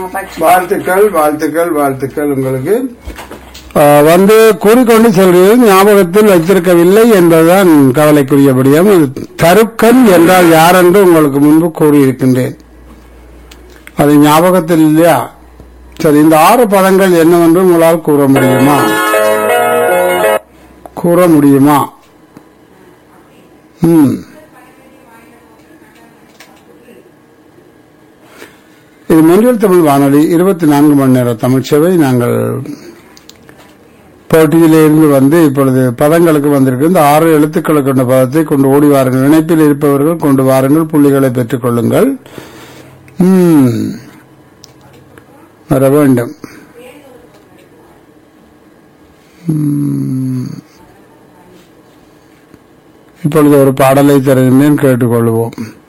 பட்சி வாழ்த்துக்கள் வாழ்த்துக்கள் வாழ்த்துக்கள் உங்களுக்கு ஆஹ், வந்து கூறிக்கொண்டு செல்கிறது ஞாபகத்தில் வைத்திருக்கவில்லை என்பதுதான் கவலைக்குரியபடியும் தருக்கன் என்றால் யார் என்று உங்களுக்கு முன்பு கூறியிருக்கின்றேன் அது ஞாபகத்தில் இல்லையா சரி இந்த ஆறு பதங்கள் என்னவென்று உங்களால் கூற முடியுமா கூற முடியுமா ம் இது மொழியல் தமிழ் வானொலி இருபத்தி நான்கு மணி நேர தமிழ் சேவை நாங்கள் போட்டியிலே இருந்து வந்து இப்பொழுது பதங்களுக்கு வந்திருக்கு இந்த ஆறு எழுத்துக்களை கொண்ட பதத்தை கொண்டு ஓடி வாருங்கள் இணைப்பில் இருப்பவர்கள் கொண்டு வாருங்கள் புள்ளிகளை பெற்றுக் கொள்ளுங்கள் ம். வர வேண்டும் ம். இப்பொழுது ஒரு பாடலை தருகின்றேன் கேட்டுக்கொள்வோம்